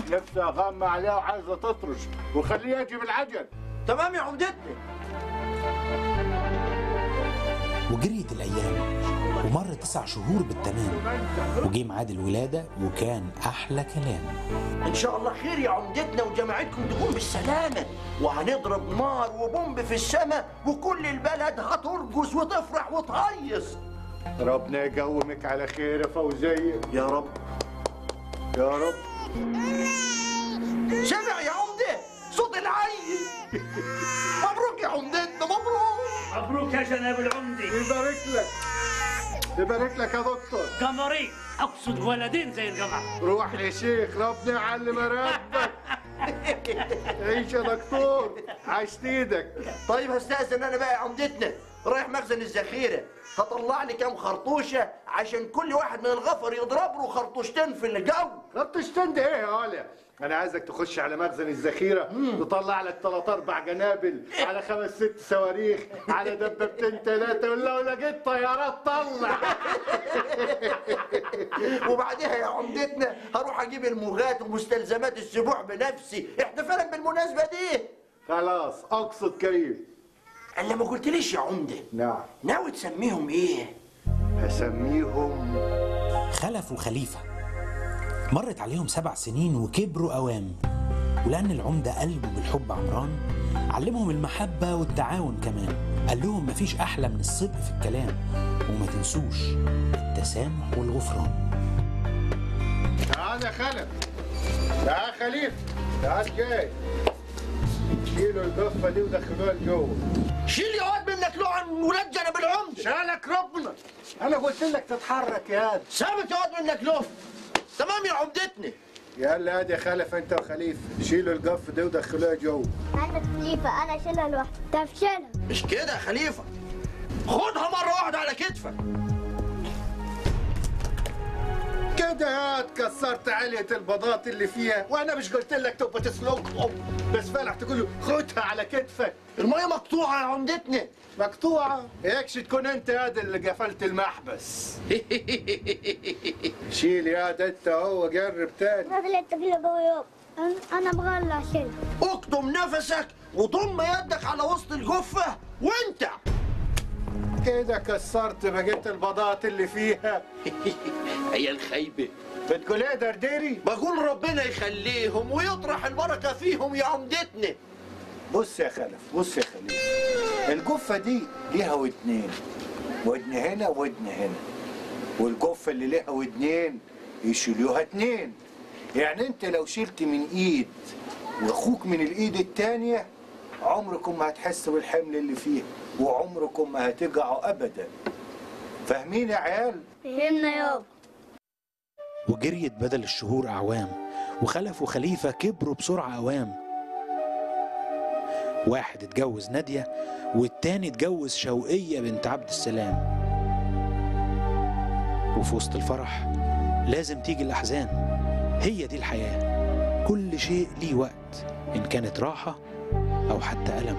نفسها غامة عليها وعايزة تطرش وخليه يجي بالعجل تمام يا عمدتنا وجريت الأيام ومر تسع شهور بالتمام وجه ميعاد الولادة وكان أحلى كلام ان شاء الله خير يا عمدتنا وجماعتكم تكون بالسلامه وهنضرب نار وبومب في السماء وكل البلد هترقص وتفرح وتهيص ربنا يقومك على خير يا فوزية يا رب يا رب سمع يا عمده صوت العيل مبروك يا عمدتنا مبروك مبروك يا جناب العمدي يبارك لك يبارك لك يا دكتور قمرين اقصد ولدين زي القمر روح يا شيخ ربنا يعلم ربك عيش يا دكتور عشت ايدك طيب هستأذن انا بقى يا عمدتنا رايح مخزن الذخيره هطلع لي كام خرطوشه عشان كل واحد من الغفر يضرب له خرطوشتين في الجو طب تشتند ايه يا هلا انا عايزك تخش على مخزن الذخيره تطلع لك ثلاث اربع جنابل على خمس ست صواريخ على دبابتين ثلاثه ولو لقيت طيارات طلع وبعدها يا عمدتنا هروح اجيب الموجات ومستلزمات السبوع بنفسي احتفالا بالمناسبه دي خلاص اقصد كريم الا ما قلتليش يا عمده نعم ناوي تسميهم ايه هسميهم خلف وخليفة مرت عليهم سبع سنين وكبروا أوام ولأن العمدة قلبه بالحب عمران علمهم المحبة والتعاون كمان قال لهم مفيش أحلى من الصدق في الكلام وما تنسوش التسامح والغفران تعال يا خلف تعال خليفه تعال جاي شيلوا القفه دي ودخلوها لجوه شيل يا واد منك له عن ولاد جنب العمده شالك ربنا انا قلت لك تتحرك يا هاد ثابت يا واد منك له تمام يا عمدتنا يلا هادي يا خلف انت وخليفه شيلوا القفه دي ودخلوها جوه عندك خليفة أنا أشيلها لوحدي طب شيلها مش كده يا خليفه خدها مره واحده على كتفك كده يا كسرت علية البضات اللي فيها وانا مش قلت لك تبقى تسلقهم بس فلح تقول له خدها على كتفك الميه مقطوعه يا عمدتنا مقطوعة هيكش تكون انت هذا اللي قفلت المحبس شيل يا ده انت هو قرب تاني هذا اللي التفيلة قوي يابا أنا- أنا بغلى أشيلها اكتم نفسك وضم يدك على وسط الجفه وانت كده كسرت بقية البضات اللي فيها هي الخيبه بتقول ايه درديري بقول ربنا يخليهم ويطرح البركه فيهم يا عمدتنا بص يا خلف بص يا خليل الجفة دي ليها ودنين ودن هنا ودن هنا والجفة اللي ليها ودنين يشيلوها اتنين يعني انت لو شلت من ايد واخوك من الايد التانية عمركم ما هتحسوا بالحمل اللي فيها وعمركم ما هتقعوا ابدا فاهمين يا عيال فهمنا يابا وجريت بدل الشهور أعوام وخلف وخليفة كبروا بسرعة أوام واحد اتجوز نادية والتاني اتجوز شوقية بنت عبد السلام وفي وسط الفرح لازم تيجي الأحزان هي دي الحياة كل شيء ليه وقت إن كانت راحة أو حتى ألم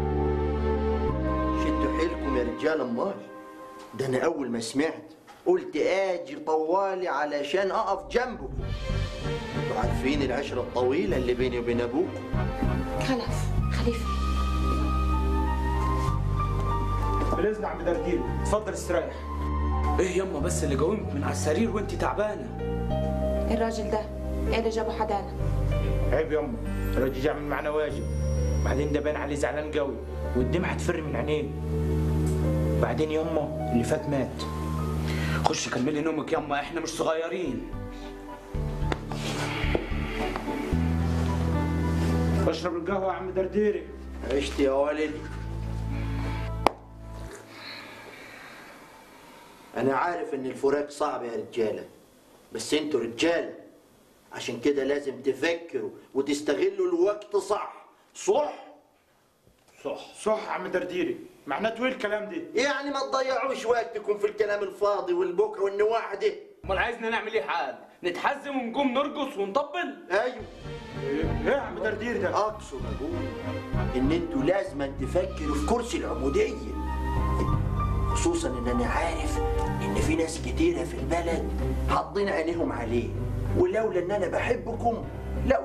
شدوا حيلكم يا رجال امال ده انا اول ما سمعت قلت اجي طوالي علشان اقف جنبكم انتوا عارفين العشره الطويله اللي بيني وبين ابوكم خلف خليفة بالاذن يا عم درديل اتفضل استريح ايه يما بس اللي قومك من على السرير وانت تعبانه الراجل ده ايه اللي جابه حدانا عيب يما الراجل يعمل معنا واجب بعدين ده باين عليه زعلان قوي والدمعة هتفر من عينيه بعدين يما اللي فات مات خش كملي نومك يما احنا مش صغيرين اشرب القهوة يا عم درديري عشت يا ولدي انا عارف ان الفراق صعب يا رجاله بس انتوا رجاله عشان كده لازم تفكروا وتستغلوا الوقت صح صح صح صح يا عم درديري معناته ايه الكلام ده يعني ما تضيعوش وقتكم في الكلام الفاضي والبكره والنواح ده امال عايزنا نعمل ايه حال نتحزم ونقوم نرقص ونطبل ايوه ايه يا عم درديري ده اقصد اقول ان انتوا لازم تفكروا في كرسي العموديه خصوصا ان انا عارف ان في ناس كتيره في البلد حاطين عينيهم عليه ولولا ان انا بحبكم